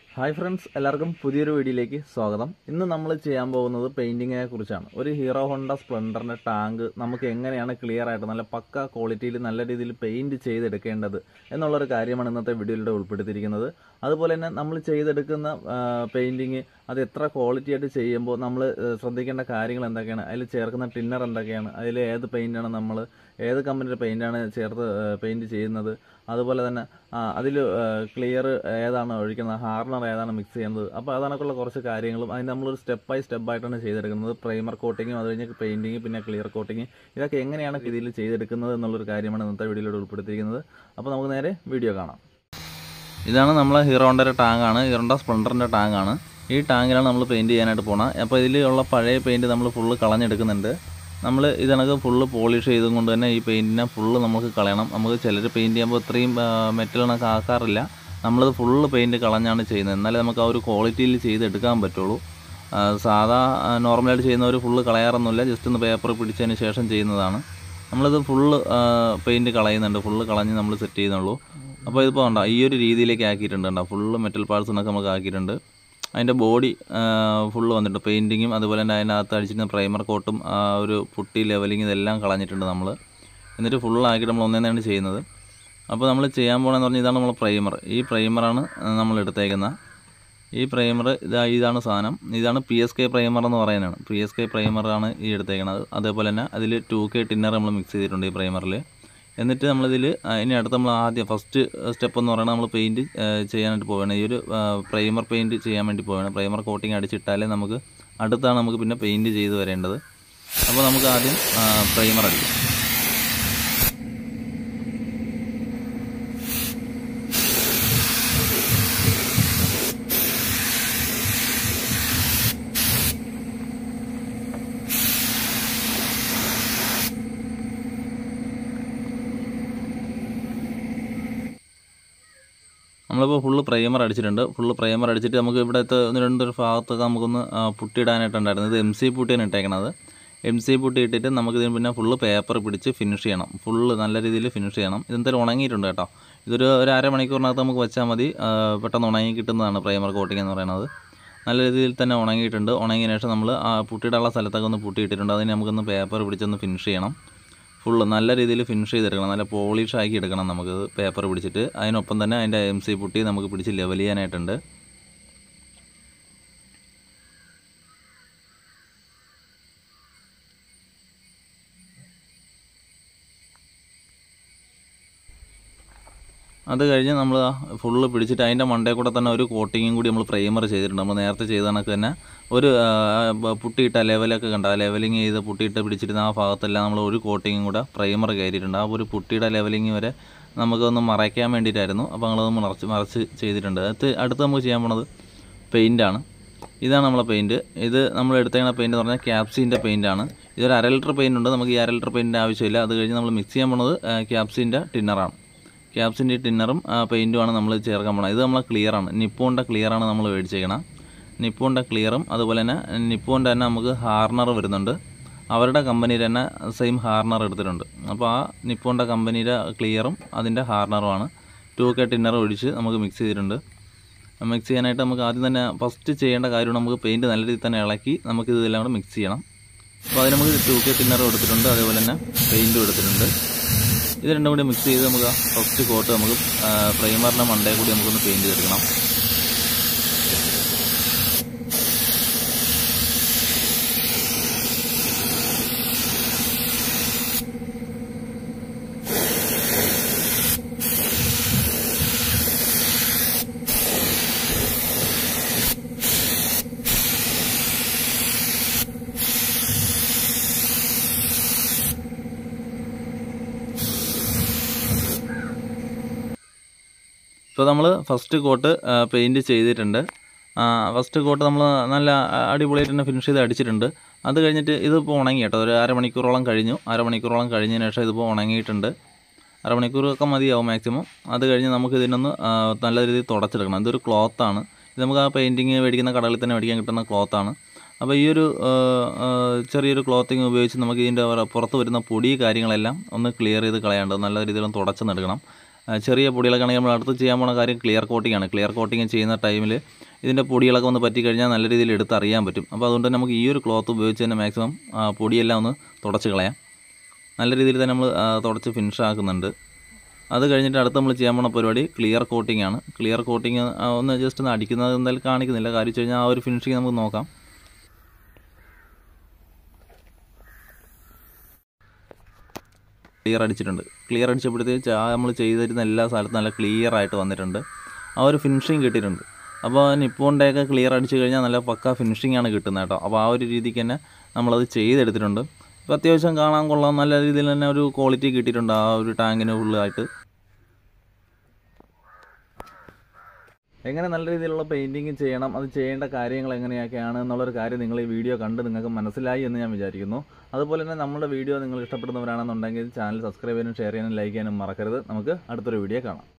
hi friends എല്ലാവർക്കും പുതിയൊരു വീഡിയോയിലേക്ക് സ്വാഗതം ഇന്ന് നമ്മൾ ചെയ്യാൻ പോകുന്നത് പെയിന്റിങ്ങിനെ കുറിച്ചാണ് ഒരു ഹീറോ ഹോണ്ട സ്പ്ലെൻഡറിന്റെ ടാങ്ക് നമുക്ക് എങ്ങനെയാണ് ക്ലിയർ ആയിട്ട് നല്ല പക്ക ക്വാളിറ്റിയിൽ നല്ല രീതിയിൽ പെയിന്റ് ചെയ്തെടുക്കേണ്ടത് എന്നുള്ളൊരു കാര്യമാണ് ഇന്നത്തെ വീഡിയോയിലൂടെ ഉൾപ്പെടുത്തിയിരിക്കുന്നത് അതുപോലെ തന്നെ നമ്മൾ ചെയ്തെടുക്കുന്ന പെയിന്റിങ് അത് എത്ര ക്വാളിറ്റി ആയിട്ട് ചെയ്യുമ്പോൾ നമ്മൾ ശ്രദ്ധിക്കേണ്ട കാര്യങ്ങൾ എന്തൊക്കെയാണ് അതിൽ ചേർക്കുന്ന ടിന്നർ എന്തൊക്കെയാണ് അതിൽ ഏത് പെയിന്റാണ് നമ്മൾ ഏത് കമ്പനിയുടെ പെയിന്റാണ് ചേർത്ത് പെയിന്റ് ചെയ്യുന്നത് അതുപോലെ തന്നെ അതിൽ ക്ലിയർ ഏതാണ് ഒഴിക്കുന്നത് ഹാർണർ ഏതാണ് മിക്സ് ചെയ്യുന്നത് അപ്പോൾ അതാണൊക്കെയുള്ള കുറച്ച് കാര്യങ്ങളും അതിന് നമ്മളൊരു സ്റ്റെപ്പ് ബൈ സ്റ്റെപ്പ് ആയിട്ടാണ് ചെയ്തെടുക്കുന്നത് പ്രൈമർ കോട്ടിങ്ങും അത് കഴിഞ്ഞ് പെയിന്റിങ് പിന്നെ ക്ലിയർ കോട്ടിങ് ഇതൊക്കെ എങ്ങനെയാണ് ഇതിൽ ചെയ്തെടുക്കുന്നത് എന്നുള്ളൊരു കാര്യമാണ് ഇന്നത്തെ വീഡിയോയിലൂടെ ഉൾപ്പെടുത്തിയിരിക്കുന്നത് അപ്പോൾ നമുക്ക് നേരെ വീഡിയോ കാണാം ഇതാണ് നമ്മളെ ഹീറോണ്ടയുടെ ടാങ്കാണ് ഹീറോണ്ട സ്പ്ലെൻഡറിൻ്റെ ടാങ്കാണ് ഈ ടാങ്കിലാണ് നമ്മൾ പെയിൻറ്റ് ചെയ്യാനായിട്ട് പോകണം അപ്പോൾ ഇതിലുള്ള പഴയ പെയിൻറ്റ് നമ്മൾ ഫുള്ള് കളഞ്ഞെടുക്കുന്നുണ്ട് നമ്മൾ ഇതിനൊക്കെ ഫുള്ള് പോളിഷ് ചെയ്തും കൊണ്ട് തന്നെ ഈ പെയിൻറ്റിനെ ഫുള്ള് നമുക്ക് കളയണം നമുക്ക് ചിലർ പെയിൻറ്റ് ചെയ്യുമ്പോൾ ഇത്രയും മെറ്റലൊക്കെ ആക്കാറില്ല നമ്മളത് ഫുള്ള് പെയിൻറ്റ് കളഞ്ഞാണ് ചെയ്യുന്നത് എന്നാലേ നമുക്ക് ആ ഒരു ക്വാളിറ്റിയിൽ ചെയ്തെടുക്കാൻ പറ്റുള്ളൂ ആ, സാധാ നോർമലായിട്ട് ചെയ്യുന്നവർ ഫുള്ള് കളയാറൊന്നുമില്ല ജസ്റ്റ് ഒന്ന് പേപ്പർ പിടിച്ചതിന് ശേഷം ചെയ്യുന്നതാണ് നമ്മളിത് ഫുള്ള് പെയിൻറ്റ് കളയുന്നുണ്ട് ഫുള്ള് കളഞ്ഞ് നമ്മൾ സെറ്റ് ചെയ്യുന്നുള്ളൂ അപ്പോൾ ഇതിപ്പോൾ ഉണ്ടോ ഈ ഒരു രീതിയിലേക്ക് ആക്കിയിട്ടുണ്ട് കേട്ടോ ഫുള്ള് മെറ്റൽ പാർട്സിനൊക്കെ നമുക്ക് ആക്കിയിട്ടുണ്ട് അതിൻ്റെ ബോഡി ഫുള്ള് വന്നിട്ട് പെയിൻറ്റിങ്ങും അതുപോലെ തന്നെ അതിനകത്ത് അടിച്ചിരുന്ന പ്രൈമർ കോട്ടും ആ ഒരു പുട്ടി ലെവലിങ് ഇതെല്ലാം കളഞ്ഞിട്ടുണ്ട് നമ്മൾ എന്നിട്ട് ഫുള്ളാക്കിയിട്ട് നമ്മൾ ഒന്നേന്നാണ് ചെയ്യുന്നത് അപ്പോൾ നമ്മൾ ചെയ്യാൻ പോകണമെന്ന് പറഞ്ഞാൽ ഇതാണ് നമ്മൾ പ്രൈമർ ഈ പ്രൈമറാണ് നമ്മൾ എടുത്തേക്കുന്നത് ഈ പ്രൈമർ ഇതാ ഇതാണ് സാധനം ഇതാണ് പി എസ് കെ പ്രൈമർ എന്ന് പറയുന്നതാണ് പി എസ് കെ പ്രൈമറാണ് ഈ എടുത്തേക്കുന്നത് അതേപോലെ തന്നെ അതിൽ ടു കെ ടിന്നർ നമ്മൾ മിക്സ് ചെയ്തിട്ടുണ്ട് ഈ പ്രൈമറിൽ എന്നിട്ട് നമ്മളിതിൽ ഇനി അടുത്ത് നമ്മൾ ആദ്യം ഫസ്റ്റ് സ്റ്റെപ്പ് എന്ന് പറയുന്നത് നമ്മൾ പെയിൻറ്റ് ചെയ്യാനായിട്ട് പോവുകയാണ് ഈ ഒരു പ്രൈമർ പെയിൻറ്റ് ചെയ്യാൻ വേണ്ടി പോവുകയാണ് പ്രൈമർ കോട്ടിങ് അടിച്ചിട്ടാലേ നമുക്ക് അടുത്താണ് നമുക്ക് പിന്നെ പെയിൻറ്റ് ചെയ്ത് വരേണ്ടത് അപ്പോൾ നമുക്ക് ആദ്യം പ്രൈമർ അടിക്കാം നമ്മളിപ്പോൾ ഫുള്ള് പ്രൈമർ അടിച്ചിട്ടുണ്ട് ഫുള്ള് പ്രൈമർ അടിച്ചിട്ട് നമുക്ക് ഇവിടുത്തെ ഒന്ന് രണ്ടൊരു ഭാഗത്തൊക്കെ നമുക്കൊന്ന് ആ, പുട്ടിയിടാനായിട്ടുണ്ടായിരുന്നു ഇത് എം സി പുട്ടിയാണ് ഇട്ടേക്കണത് എം സി പുട്ടി ഇട്ടിട്ട് നമുക്ക് ഇതിന് പിന്നെ ഫുള്ള് പേപ്പർ പിടിച്ച് ഫിനിഷ് ചെയ്യണം ഫുള്ള് നല്ല രീതിയിൽ ഫിനിഷ് ചെയ്യണം ഇതെന്തായാലും ഉണങ്ങിയിട്ടുണ്ട് കേട്ടോ ഇതൊരു ഒരു അരമണിക്കൂറിനകത്ത് നമുക്ക് വെച്ചാൽ മതി ആ, പെട്ടെന്ന് ഉണങ്ങി കിട്ടുന്നതാണ് പ്രൈമർ കോട്ടിംഗ് എന്ന് പറയുന്നത് നല്ല രീതിയിൽ തന്നെ ഉണങ്ങിയിട്ടുണ്ട് ഉണങ്ങിയതിന് ശേഷം നമ്മൾ ആ പുട്ടിയിടാനുള്ള സ്ഥലത്തൊക്കെ ഒന്ന് പുട്ടിയിട്ടിട്ടുണ്ട് അതിന് നമുക്കൊന്ന് പേപ്പർ പിടിച്ചൊന്ന് ഫിനിഷ് ചെയ്യണം ഫുള്ള് നല്ല രീതിയിൽ ഫിനിഷ് ചെയ്തെടുക്കണം നല്ല പോളിഷ് ആക്കി എടുക്കണം നമുക്ക് പേപ്പർ പിടിച്ചിട്ട് അതിനൊപ്പം തന്നെ അതിൻ്റെ എം സി പുട്ടി നമുക്ക് പിടിച്ച് ലെവൽ ചെയ്യാനായിട്ടുണ്ട് അത് കഴിഞ്ഞ് നമ്മൾ ഫുള്ള് പിടിച്ചിട്ട് അതിൻ്റെ മണ്ടയിൽ കൂടെ തന്നെ ഒരു കോട്ടിങ്ങും കൂടി നമ്മൾ പ്രൈമർ ചെയ്തിട്ടുണ്ട് നമ്മൾ നേരത്തെ ചെയ്ത കണക്ക് തന്നെ ഒരു ആ, ബ- പുട്ടിയിട്ട ലെവലൊക്കെ കണ്ട ആ ലെവലിങ് ചെയ്ത് പുട്ടിയിട്ട് പിടിച്ചിരുന്ന ആ ഭാഗത്തെല്ലാം നമ്മൾ ഒരു കോട്ടിങ്ങും കൂടെ പ്രൈമർ കയറിയിട്ടുണ്ട് ആ ഒരു പുട്ടിയുടെ ലെവലിങ് വരെ നമുക്കൊന്ന് മറയ്ക്കാൻ വേണ്ടിയിട്ടായിരുന്നു അപ്പോൾ നമ്മളത് മറച്ച് മറച്ച് ചെയ്തിട്ടുണ്ട് അടുത്ത് അടുത്ത് നമുക്ക് ചെയ്യാൻ പോണത് പെയിൻ്റാണ് ഇതാണ് നമ്മളെ പെയിൻറ്റ് ഇത് നമ്മൾ എടുത്തേക്കുന്ന പെയിൻറ്റ് എന്ന് പറഞ്ഞാൽ ക്യാപ്സിൻ്റെ പെയിൻ്റാണ് ഇതൊരു അര ലിറ്റർ പെയിൻ്റ് ഉണ്ട് നമുക്ക് ഈ അര ലിറ്റർ പെയിൻറ്റിൻ്റെ ആവശ്യമില്ല അത് കഴിഞ്ഞ് നമ്മൾ മിക്സ് ചെയ്യാൻ പോണത് ക്യാപ്സിൻ്റെ ടിന്നറാണ് ക്യാപ്സിൻ്റെ ടിന്നറും പെയിൻറ്റുമാണ് നമ്മൾ ചേർക്കാൻ പോണത് ഇത് നമ്മളെ ക്ലിയറാണ് നിപ്പോൻ്റെ ക്ലിയറാണ് നമ്മൾ മേടിച്ചേക്കണം നിപ്പോൻ്റെ ക്ലിയറും അതുപോലെ തന്നെ നിപ്പോൻ്റെ തന്നെ നമുക്ക് ഹാർണർ വരുന്നുണ്ട് അവരുടെ കമ്പനിയിൽ തന്നെ സെയിം ഹാർണർ എടുത്തിട്ടുണ്ട് അപ്പോൾ ആ നിപ്പോൻ്റെ കമ്പനിയുടെ ക്ലിയറും അതിൻ്റെ ഹാർണറുമാണ് ടു കെ ടിന്നർ ഒഴിച്ച് നമുക്ക് മിക്സ് ചെയ്തിട്ടുണ്ട് മിക്സ് ചെയ്യാനായിട്ട് നമുക്ക് ആദ്യം തന്നെ ഫസ്റ്റ് ചെയ്യേണ്ട കാര്യമാണ് നമുക്ക് പെയിൻറ്റ് നല്ല രീതിയിൽ തന്നെ ഇളക്കി നമുക്ക് ഇതെല്ലാം കൂടെ മിക്സ് ചെയ്യണം അപ്പോൾ അതിന് നമുക്ക് ടു കെ ടിന്നറും എടുത്തിട്ടുണ്ട് അതേപോലെ തന്നെ പെയിൻറ്റും എടുത്തിട്ടുണ്ട് ഇത് രണ്ടും കൂടി മിക്സ് ചെയ്ത് നമുക്ക് ഫസ്റ്റ് കോട്ട് നമുക്ക് പ്രൈമറിൻ്റെ മണ്ടയിൽ കൂടി നമുക്കൊന്ന് പെയിൻറ്റ് ചെയ്തെടുക്കണം ഇപ്പോൾ നമ്മൾ ഫസ്റ്റ് കോട്ട് പെയിൻറ്റ് ചെയ്തിട്ടുണ്ട് ഫസ്റ്റ് കോട്ട് നമ്മൾ നല്ല അടിപൊളിയായിട്ട് തന്നെ ഫിനിഷ് ചെയ്ത് അടിച്ചിട്ടുണ്ട് അത് കഴിഞ്ഞിട്ട് ഇതിപ്പോൾ ഉണങ്ങി കേട്ടോ ഒരു അരമണിക്കൂറോളം കഴിഞ്ഞു അരമണിക്കൂറോളം കഴിഞ്ഞതിന് ശേഷം ഇതിപ്പോൾ ഉണങ്ങിയിട്ടുണ്ട് അരമണിക്കൂറൊക്കെ മതിയാവും മാക്സിമം അത് കഴിഞ്ഞ് നമുക്ക് ഇതിനൊന്ന് ആ, നല്ല രീതിയിൽ തുടച്ചെടുക്കണം ഇതൊരു ക്ലോത്താണ് ഇത് നമുക്ക് ആ പെയിൻറ്റിങ് മേടിക്കുന്ന കടകളിൽ തന്നെ മേടിക്കാൻ കിട്ടുന്ന ക്ലോത്താണ് അപ്പോൾ ഈ ഒരു ആ, ആ, ചെറിയൊരു ക്ലോത്തിങ് ഉപയോഗിച്ച് നമുക്ക് ഇതിൻ്റെ പുറത്ത് വരുന്ന പൊടി കാര്യങ്ങളെല്ലാം ഒന്ന് ക്ലിയർ ചെയ്ത് കളയാണ്ട് നല്ല രീതിയിലൊന്ന് തുടച്ചെന്നെടുക്കണം ആ, ചെറിയ പൊടികളൊക്കെ ആണെങ്കിൽ നമ്മൾ അടുത്ത് ചെയ്യാൻ പോണ കാര്യം ക്ലിയർ കോട്ടിംഗ് ആണ് ക്ലിയർ കോട്ടിംഗ് ചെയ്യുന്ന ടൈമിൽ ഇതിൻ്റെ പൊടികളൊക്കെ ഒന്ന് പറ്റിക്കഴിഞ്ഞാൽ നല്ല രീതിയിൽ എടുത്ത് അറിയാൻ പറ്റും അപ്പോൾ അതുകൊണ്ട് തന്നെ നമുക്ക് ഈ ഒരു ക്ലോത്ത് ഉപയോഗിച്ച് തന്നെ മാക്സിമം ആ, പൊടിയെല്ലാം ഒന്ന് തുടച്ച് കളയാം നല്ല രീതിയിൽ തന്നെ നമ്മൾ ആ, തുടച്ച് ഫിനിഷ് ആക്കുന്നുണ്ട് അത് കഴിഞ്ഞിട്ട് അടുത്ത് നമ്മൾ ചെയ്യാൻ പോണ പരിപാടി ക്ലിയർ കോട്ടിംഗ് ആണ് ക്ലിയർ കോട്ടിംഗ് ഒന്ന് ജസ്റ്റ് ഒന്ന് അടിക്കുന്നത് എന്തായാലും കാണിക്കുന്നില്ല കാര്യം വെച്ച് കഴിഞ്ഞാൽ ആ ഒരു ഫിനിഷിങ് നമുക്ക് നോക്കാം ക്ലിയർ അടിച്ചിട്ടുണ്ട് ക്ലിയർ അടിച്ചപ്പോഴത്തേക്ക് ആ നമ്മൾ ചെയ്തിരുന്ന എല്ലാ സ്ഥലത്തും നല്ല ക്ലിയർ ആയിട്ട് വന്നിട്ടുണ്ട് ആ ഒരു ഫിനിഷിങ് കിട്ടിയിട്ടുണ്ട് അപ്പോൾ നിപ്പോണിൻ്റെയൊക്കെ ക്ലിയർ അടിച്ച് കഴിഞ്ഞാൽ നല്ല പക്ക ഫിനിഷിംഗ് ആണ് കിട്ടുന്നത് കേട്ടോ അപ്പോൾ ആ ഒരു രീതിക്ക് തന്നെ നമ്മളത് ചെയ്തെടുത്തിട്ടുണ്ട് ഇപ്പോൾ അത്യാവശ്യം കാണാൻ കൊള്ളാം നല്ല രീതിയിൽ തന്നെ ഒരു ക്വാളിറ്റി കിട്ടിയിട്ടുണ്ട് ആ ഒരു ടാങ്കിന് ഫുള്ളായിട്ട് എങ്ങനെ നല്ല രീതിയിലുള്ള പെയിൻറ്റിങ് ചെയ്യണം അത് ചെയ്യേണ്ട കാര്യങ്ങൾ എങ്ങനെയൊക്കെയാണ് എന്നുള്ളൊരു കാര്യം നിങ്ങൾ ഈ വീഡിയോ കണ്ട് നിങ്ങൾക്ക് മനസ്സിലായി എന്ന് ഞാൻ വിചാരിക്കുന്നു അതുപോലെ തന്നെ നമ്മുടെ വീഡിയോ നിങ്ങൾ ഇഷ്ടപ്പെടുന്നവരാണെന്നുണ്ടെങ്കിൽ ചാനൽ സബ്സ്ക്രൈബ് ചെയ്യാനും ഷെയർ ചെയ്യാനും ലൈക്ക് ചെയ്യാനും മറക്കരുത് നമുക്ക് അടുത്തൊരു വീഡിയോ കാണാം